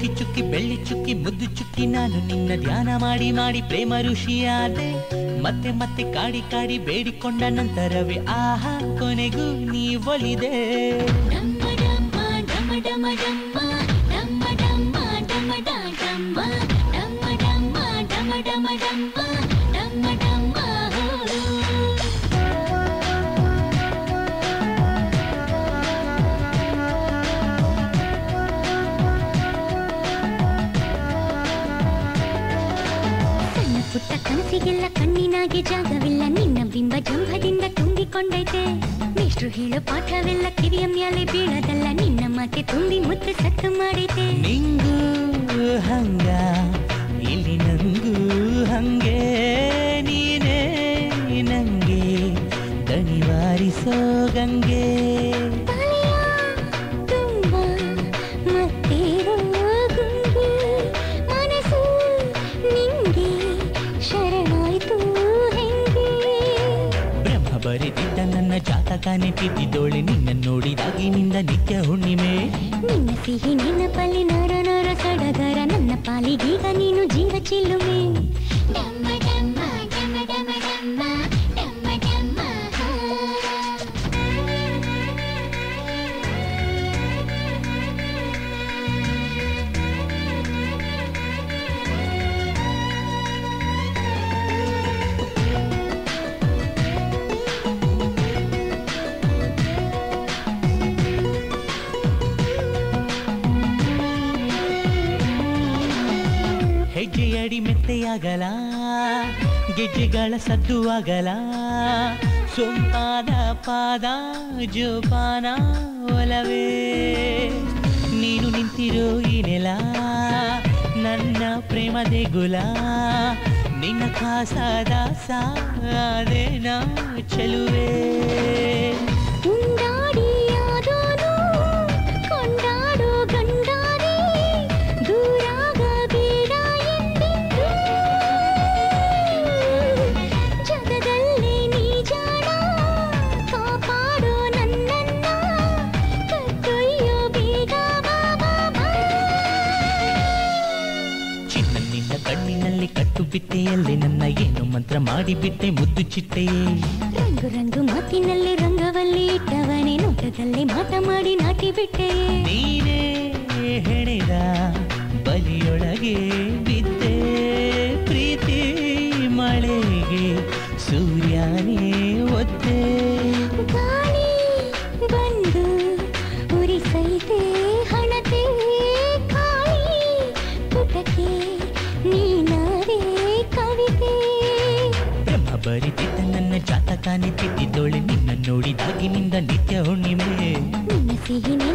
ಚುಕ್ಕಿ ಚುಕ್ಕಿ ಬೆಳ್ಳಿ ಚುಕ್ಕಿ ಮುದ್ದು ಚುಕ್ಕಿ ನಾನು ನಿನ್ನ ಧ್ಯಾನ ಮಾಡಿ ಮಾಡಿ ಪ್ರೇಮ ಋಷಿಯಾದೆ ಮತ್ತೆ ಮತ್ತೆ ಕಾಡಿ ಕಾಡಿ ಬೇಡಿಕೊಂಡ ನಂತರವೇ ಆಹಾ ಕೊನೆಗೂ ನೀ ಒಲಿದೆ ಡಮ್ಮ ಡಮ್ಮ ಡಮ ಡಮ ಡಮ್ಮ ಡಮ್ಮ ಡಮ್ಮ ಡಮ ಡ ಡಮ್ಮ ಡಮ್ಮ ಡಮ್ಮ ಡಮ ಡಮ ಡಮ್ಮ ಡಮ್ಮ ಡಮ್ಮ ಹೋ. ಸಣ್ಣ ಪುಟ್ಟ ಕನಸಿಗೆಲ್ಲ ಕಣ್ಣಿನಾಗೆ ಜಾಗವಿಲ್ಲ ನಿನ್ನ ಬಿಂಬ ಜಂಭದಿಂದ ತುಂಬಿಕೊಂಡೈತೆ ಮೇಷ್ಟ್ರು ಹೇಳೋ ಪಾಠವೆಲ್ಲ ಕಿವಿಯ ಮ್ಯಾಲೆ ಬೀಳದಲ್ಲ ನಿನ್ನ ಮಾತೆ ತುಂಬಿ ಮುತ್ತು ಸತ್ತು ಮಾಡೈತೆ ನಿಂಗೂ ಹಂಗ ಇಲ್ಲಿ ನಂಗೂ ಹಂಗೆ ನೀನೇ ನಂಗೆ ದಣಿವಾರಿಸೋ ಗಂಗೆ ತಲೆಯ ತುಂಬ ಮತ್ತೇರೋ ಗುಂಗೆ ಮನಸ್ಸು ನಿಂಗೆ ಶರಣಾಯ್ತು ಹೆಂಗೆ ಬ್ರಹ್ಮ ಬರೆದಿದ್ದ ನನ್ನ ಜಾತಕನೇ ತಿದ್ದಿದ್ದೋಳೆ ನಿನ್ನ ನೋಡಿದಾಗಿನಿಂದ ನಿತ್ಯ ಹುಣ್ಣಿಮೆ ನಿನ್ನ ಸಿಹಿ ನೆನಪಲ್ಲಿ ನರ ನರ ಸಡಗರ ನನ್ನ ಪಾಲಿಗೀಗ ನೀನು ಜೀವ ಚಿಲ್ಲುಮೆ ಡಮ್ಮ ಡಮ್ಮ ಡಮ್ಮ ಡಮ್ಮ ಡಮ್ಮ ಡಮ್ಮ ಡಮ್ಮ ಹೆಜ್ಜೆಯಡಿ ಮೆತ್ತೆಯಾಗಲ ಗೆಜ್ಜೆಗಳ ಸದ್ದು ಆಗಲ ಸೊಂಪಾದ ಪಾದ ಜೋಪಾನ ಒಲವೇ ನೀನು ನಿಂತಿರೋ ಈ ನೆಲ ನನ್ನ ಪ್ರೇಮ ದೇಗುಲ ನಿನ್ನ ಕಾಸಾದ ಸಾದೇನ ಚೆಲುವೆ ಉಂಡಾಡಿಯಾದೋನು ಕೊಂಡಾಡೋ ಗಂಡಾನೇ ದೂರಾಗಬೇಡ ಎಂದೆಂದು ಜಗದಲ್ಲೇ ನೀ ಜಾಣ ಕಾಪಾಡೋ ನನ್ನನ್ನ ಕತ್ತೊಯ್ಯೋ ಬೇಗ ಬಾ ಬಾ ಬಾ. ಚಿನ್ನ ನಿನ್ನ ಕಣ್ಣಿನಲ್ಲಿ ಕಟ್ಟು ಬಿಟ್ಟೆಯಲ್ಲಿ ನನ್ನ ಏನು ಮಂತ್ರ ಮಾಡಿಬಿಟ್ಟೆ ಮುದ್ದು ಚಿಟ್ಟೆಯೇ ರಂಗು ರಂಗು ಮಾತಿನಲ್ಲಿ ರಂಗವಲ್ಲಿ ಇಟ್ಟವನೇ ನೋಟದಲ್ಲಿ ಮಾಟ ಮಾಡಿ ನಾಟಿ ಬಿಟ್ಟೆ ನೀನೇ ಹೆಣೆದ ಬಲಿಯೊಳಗೆ ಬಿದ್ದೆ ಪ್ರೀತಿ ಮಳೆಗೆ ಸೂರ್ಯನೇ ಒದ್ದೆ ಗಾಳಿ ಬಂದು ಉರಿಸೈತೆ ಹಣತೆ ಕಾಳಿ ಪುಟಕ್ಕೆ ನೀನಾರೇ ಕವಿತೆ ಬ್ರಹ್ಮ ಬರಿದಿದ್ದ ನನ್ನ ಜಾತಕನೇ ತಿದ್ದಿದ್ದೋಳೆ ನಿನ್ನ ನೋಡಿದಾಗಿನಿಂದ ನಿತ್ಯ ಹುಣ್ಣಿಮೆ ನಿನ್ನ ಸಿಹಿ